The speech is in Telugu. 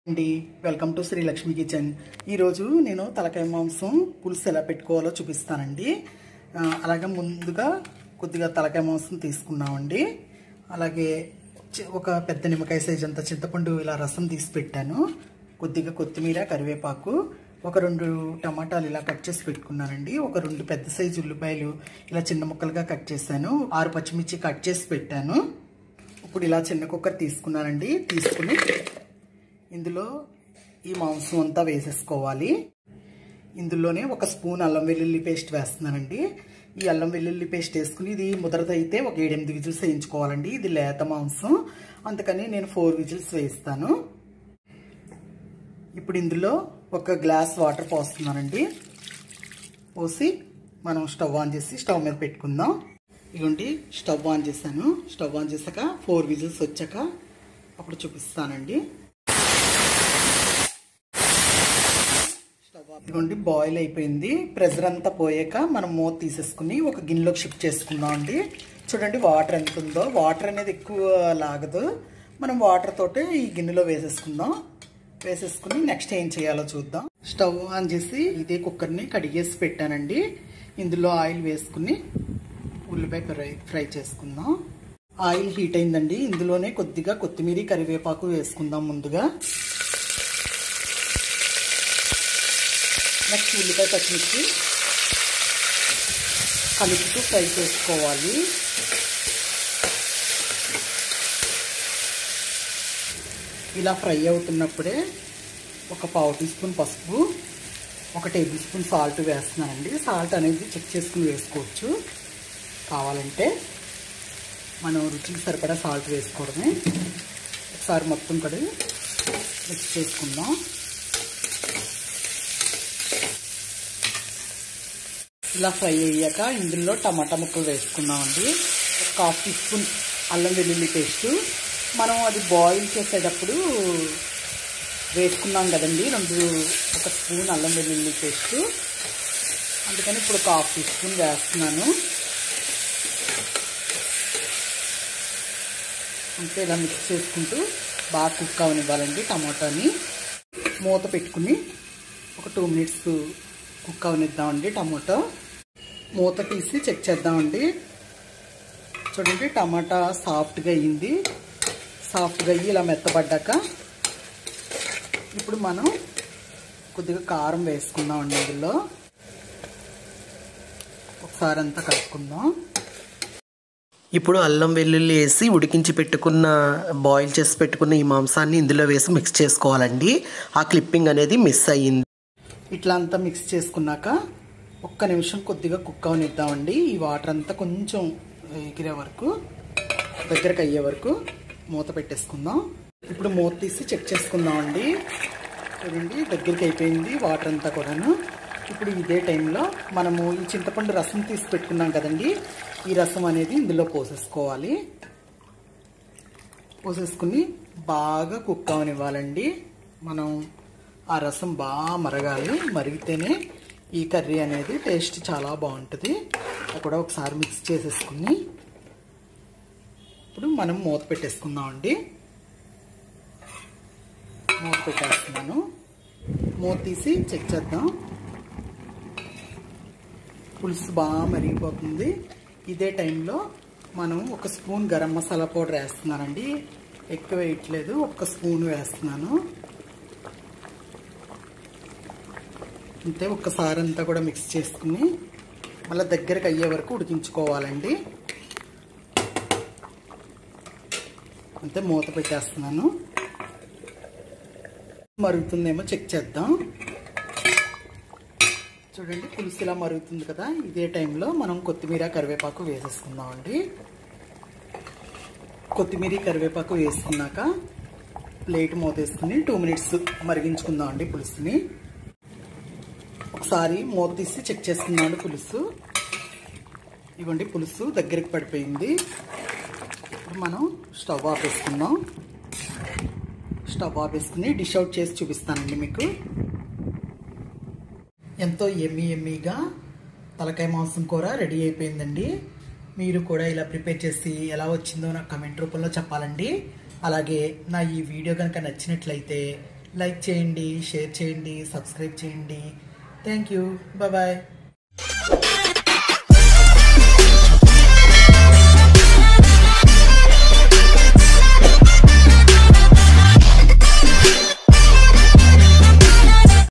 అండి welcome to Shri Lakshmi kitchen ఈరోజు నేను తలకాయ మాంసం పులుసు ఎలా పెట్టుకోవాలో చూపిస్తానండి ఆ, అలాగే ముందుగా కొద్దిగా తలకాయ మాంసం తీసుకున్నామండి అలాగే చి- ఒక పెద్ద నిమ్మకాయ సైజ్ అంత చింతపండు ఇలా రసం తీసి పెట్టాను కొద్దిగా కొత్తిమీర కరివేపాకు ఒక రెండు టమాటాలు ఇలా కట్ చేసి పెట్టుకున్నానండి ఒక రెండు పెద్ద సైజు ఉల్లిపాయలు ఇలా చిన్న ముక్కలుగా కట్ చేశాను ఆరు పచ్చిమిర్చి కట్ చేసి పెట్టాను ఇప్పుడు ఇలా చిన్న కుక్కర్ తీసుకున్నానండి తీసుకుని ఇందులో ఈ మాంసం అంతా వేసేసుకోవాలి ఇందులోనే ఒక స్పూన్ అల్లం వెల్లుల్లి పేస్ట్ వేస్తున్నానండి ఈ అల్లం వెల్లుల్లి పేస్ట్ వేసుకుని ఇది ముదరదైతే ఒక ఏడెనిమిది విజిల్స్ వేయించుకోవాలండి ఇది లేత మాంసం అందుకని నేను ఫోర్ విజిల్స్ వేస్తాను ఇప్పుడు ఇందులో ఒక గ్లాస్ వాటర్ పోస్తున్నానండి పోసి మనం స్టవ్ ఆన్ చేసి స్టవ్ మీద పెట్టుకుందాం ఇదిగోండి స్టవ్ ఆన్ చేశాను స్టవ్ ఆన్ చేశాక ఫోర్ విజిల్స్ వచ్చాక అప్పుడు చూపిస్తానండి స్టవ్ ఆఫ్ ఇదిగోండి బాయిల్ అయిపోయింది ప్రెజర్ అంతా పోయాక మనం మూత తీసేసుకుని ఒక గిన్నెలోకి షిఫ్ట్ చేసుకుందాం అండి చూడండి వాటర్ ఎంత ఉందో వాటర్ అనేది ఎక్కువ లాగదు మనం వాటర్ తోటి ఈ గిన్నెలో వేసేసుకుందాం వేసేసుకుని నెక్స్ట్ ఏం చేయాలో చూద్దాం స్టవ్ ఆన్ చేసి ఇదే కుక్కర్ని కడిగేసి పెట్టానండి ఇందులో ఆయిల్ వేసుకుని ఉల్లిపాయ ఫ్రై ఫ్రై చేసుకుందాం ఆయిల్ హీట్ అయిందండి ఇందులోనే కొద్దిగా కొత్తిమీర కరివేపాకు వేసుకుందాం ముందుగా నెక్స్ట్ ఉల్లిపాయ పచ్చిమిర్చి కలుపుతూ ఫ్రై చేసుకోవాలి ఇలా ఫ్రై అవుతున్నప్పుడే ఒక పావు టీ స్పూన్ పసుపు ఒక టేబుల్ స్పూన్ సాల్ట్ వేస్తున్నానండి సాల్ట్ అనేది చెక్ చేసుకుని వేసుకోవచ్చు కావాలంటే మనం రుచికి సరిపడా సాల్ట్ వేసుకోవడమే ఒకసారి మొత్తం కూడా మిక్స్ చేసుకుందాం ఇలా ఫ్రై అయ్యాక ఇందులో టమాటా ముక్కలు వేసుకున్నామండి ఒక హాఫ్ టీ స్పూన్ అల్లం వెల్లుల్లి పేస్ట్ మనం అది బాయిల్ చేసేటప్పుడు వేసుకున్నాం కదండి రెండు ఒక స్పూన్ అల్లం వెల్లుల్లి పేస్ట్ అందుకని ఇప్పుడు ఒక హాఫ్ టీ స్పూన్ వేస్తున్నాను అంతే ఇలా మిక్స్ చేసుకుంటూ బాగా కుక్ అవనివ్వాలండి టమాటాని మూత పెట్టుకుని ఒక టూ మినిట్స్ కుక్ అవనిద్దామండి టమాటా మూత తీసి చెక్ చేద్దామండి చూడండి టమాటా సాఫ్ట్గా అయ్యింది సాఫ్ట్గా అయ్యి ఇలా మెత్తబడ్డాక ఇప్పుడు మనం కొద్దిగా కారం వేసుకుందామండి ఇందులో ఒకసారి అంతా కలుపుకుందాం ఇప్పుడు అల్లం వెల్లుల్లి వేసి ఉడికించి పెట్టుకున్న బాయిల్ చేసి పెట్టుకున్న ఈ మాంసాన్ని ఇందులో వేసి మిక్స్ చేసుకోవాలండి ఆ క్లిప్పింగ్ అనేది మిస్ అయ్యింది ఇట్లా అంతా మిక్స్ చేసుకున్నాక ఒక్క నిమిషం కొద్దిగా కుక్ అవనిద్దామండి ఈ వాటర్ అంతా కొంచెం ఎగిరే వరకు దగ్గరకు అయ్యే వరకు మూత పెట్టేసుకుందాం ఇప్పుడు మూత తీసి చెక్ చేసుకుందామండి చూడండి దగ్గరికి అయిపోయింది వాటర్ అంతా కూడాను ఇప్పుడు ఇదే టైంలో మనము ఈ చింతపండు రసం తీసి పెట్టుకున్నాం కదండి ఈ రసం అనేది ఇందులో పోసేసుకోవాలి పోసేసుకుని బాగా కుక్ అవనివ్వాలండి మనం ఆ రసం బాగా మరగాలి మరిగితేనే ఈ కర్రీ అనేది టేస్ట్ చాలా బాగుంటుంది అది కూడా ఒకసారి మిక్స్ చేసేసుకుని ఇప్పుడు మనం మూత పెట్టేసుకుందామండి మూత పెట్టేస్తున్నాను మూత తీసి చెక్ చేద్దాం పులుసు బాగా మరిగిపోతుంది ఇదే టైంలో మనం ఒక స్పూన్ గరం మసాలా పౌడర్ వేస్తున్నానండి ఎక్కువ వేయట్లేదు ఒక్క స్పూన్ వేస్తున్నాను అంతే ఒక్కసారి అంతా కూడా మిక్స్ చేసుకుని మళ్ళీ దగ్గరకు అయ్యే వరకు ఉడికించుకోవాలండి అంతే మూత పెట్టేస్తున్నాను మరుగుతుందేమో చెక్ చేద్దాం చూడండి పులుసు ఇలా మరుగుతుంది కదా ఇదే టైంలో మనం కొత్తిమీర కరివేపాకు వేసేసుకుందామండి కొత్తిమీర కరివేపాకు వేసుకున్నాక ప్లేట్ మూత వేసుకుని టూ మినిట్స్ మరిగించుకుందామండి పులుసుని ఒకసారి మూత తీసి చెక్ చేసుకుందామండి పులుసు ఇవ్వండి పులుసు దగ్గరికి పడిపోయింది ఇప్పుడు మనం స్టవ్ ఆపేసుకుందాం స్టవ్ ఆపేసుకుని డిష్ అవుట్ చేసి చూపిస్తానండి మీకు ఎంతో ఎమ్మి ఎమ్మిగా తలకాయ మాంసం కూర రెడీ అయిపోయిందండి మీరు కూడా ఇలా ప్రిపేర్ చేసి ఎలా వచ్చిందో నాకు కమెంట్ రూపంలో చెప్పాలండి అలాగే నా ఈ వీడియో కనుక నచ్చినట్లయితే లైక్ చేయండి షేర్ చేయండి సబ్స్క్రైబ్ చేయండి థ్యాంక్ యూ బాయ్